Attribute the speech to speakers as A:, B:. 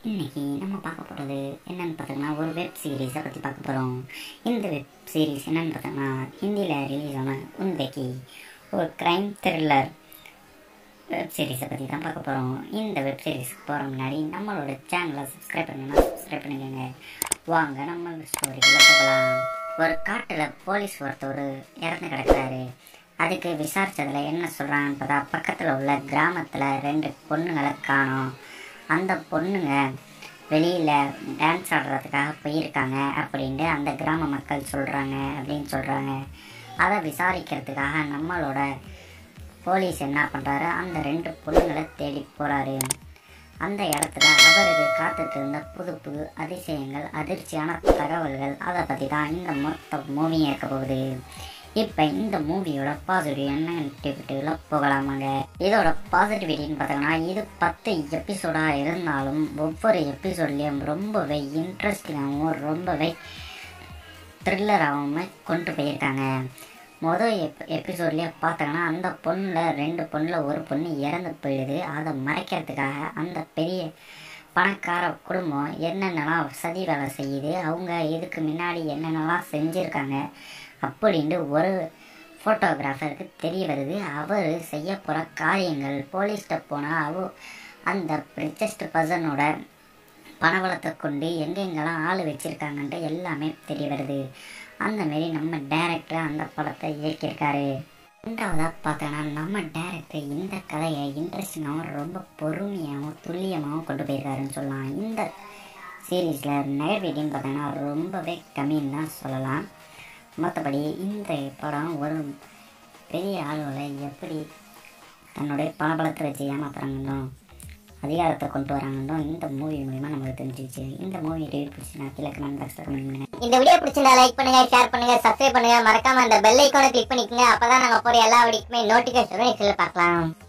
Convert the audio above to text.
A: இன்னைக்கு நம்ம பார்க்க போகிறது என்னன்னு பார்த்தோம்னா ஒரு வெப் சீரிஸை பற்றி பார்க்க போகிறோம் இந்த வெப் சீரிஸ் என்னன்னு பார்த்தோம்னா ஹிந்தியில் ரிலீஸ் ஆன உன்வெக்கி ஒரு க்ரைம் த்ரில்லர் வெப் சீரிஸை பற்றி தான் பார்க்க போகிறோம் இந்த வெப் சீரிஸ்க்கு போகிற முன்னாடி நம்மளோட சேனலை சப்ஸ்கிரைப் பண்ணணும்னா சப்ஸ்கிரைப் பண்ணிக்கோங்க வாங்க நம்ம ஸ்டோரிக்குள்ளே போகலாம் ஒரு காட்டில் போலீஸ் ஒருத்தர் இறந்து கிடக்குறாரு அதுக்கு விசாரிச்சதுல என்ன சொல்கிறாங்கன்னு பார்த்தா பக்கத்தில் உள்ள கிராமத்தில் ரெண்டு பொண்ணுங்களை காணோம் அந்த பொண்ணுங்க வெளியில் டான்ஸ் ஆடுறதுக்காக போயிருக்காங்க அப்படின்ட்டு அந்த கிராம மக்கள் சொல்கிறாங்க அப்படின்னு சொல்கிறாங்க அதை விசாரிக்கிறதுக்காக நம்மளோட போலீஸ் என்ன பண்ணுறாரு அந்த ரெண்டு பொண்ணுங்களை தேடி போகிறாரு அந்த இடத்துல அவருக்கு காத்துட்டு இருந்த புது புது அதிசயங்கள் அதிர்ச்சியான தகவல்கள் அதை பற்றி தான் இந்த மொத்த மூவியும் இருக்க போகுது இப்போ இந்த மூவியோட பாசிட்டிவ் என்ன நெகட்டிவிட்டியில் போகலாமாங்க இதோட பாசிட்டிவிட்டின்னு பார்த்தோம்னா இது பத்து எபிசோடாக இருந்தாலும் ஒவ்வொரு எபிசோட்லேயும் ரொம்பவே இன்ட்ரெஸ்டிங்காகவும் ரொம்பவே த்ரில்லராகவும் கொண்டு போயிருக்காங்க மொதல் எப் எபிசோட்லேயே பார்த்தாங்கன்னா அந்த பொண்ணில் ரெண்டு பொண்ணில் ஒரு பொண்ணு இறந்து போயிடுது அதை மறைக்கிறதுக்காக அந்த பெரிய பணக்கார குடும்பம் என்னென்னலாம் சதி வேலை செய்யுது அவங்க இதுக்கு முன்னாடி என்னென்னலாம் செஞ்சுருக்காங்க அப்படின்ட்டு ஒரு ஃபோட்டோகிராஃபருக்கு தெரிய வருது அவர் செய்ய போகிற காரியங்கள் போலீஸ்கிட்ட போனால் அவ அந்த ரிச்சஸ்ட் பர்சனோட பணவளத்தை கொண்டு எங்கெங்கெல்லாம் ஆள் வச்சுருக்காங்கன்ட்டு எல்லாமே தெரிய வருது அந்த மாரி நம்ம டேரக்டர் அந்த படத்தை இயக்கியிருக்காரு ரெண்டாவதாக பார்த்தோன்னா நம்ம டேரக்டர் இந்த கதையை இன்ட்ரெஸ்டிங்காகவும் ரொம்ப பொறுமையாகவும் துல்லியமாகவும் கொண்டு போயிருக்காருன்னு சொல்லலாம் இந்த சீரீஸில் நெகட்டிவிட்டின்னு பார்த்தோன்னா ரொம்பவே கம்மின்னு தான் சொல்லலாம் மற்றபடி இந்த படம் ஒரு பெரிய ஆளுகளை எப்படி தன்னுடைய பணபலத்தை வச்சு ஏமாத்துறாங்கன்னோ அதிகாரத்தை கொண்டு வராங்கன்னோ இந்த மூவி மூலிமா நமக்கு தெரிஞ்சிச்சு இந்த மூவி ரிவ்யூ பிடிச்சினா கீழே கமெண்ட் பாக்ஸில் கமெண்ட் பண்ணுங்க
B: இந்த வீடியோ பிடிச்சிருந்தா லைக் பண்ணுங்க ஷேர் பண்ணுங்க சப்ஸ்கிரைப் பண்ணுங்க மறக்காம அந்த பெல் ஐக்கானை கிளிக் பண்ணிக்கங்க அப்பதான் நாங்க போற எல்லா வீடியோக்குமே நோட்டிபிகேஷன் பார்க்கலாம்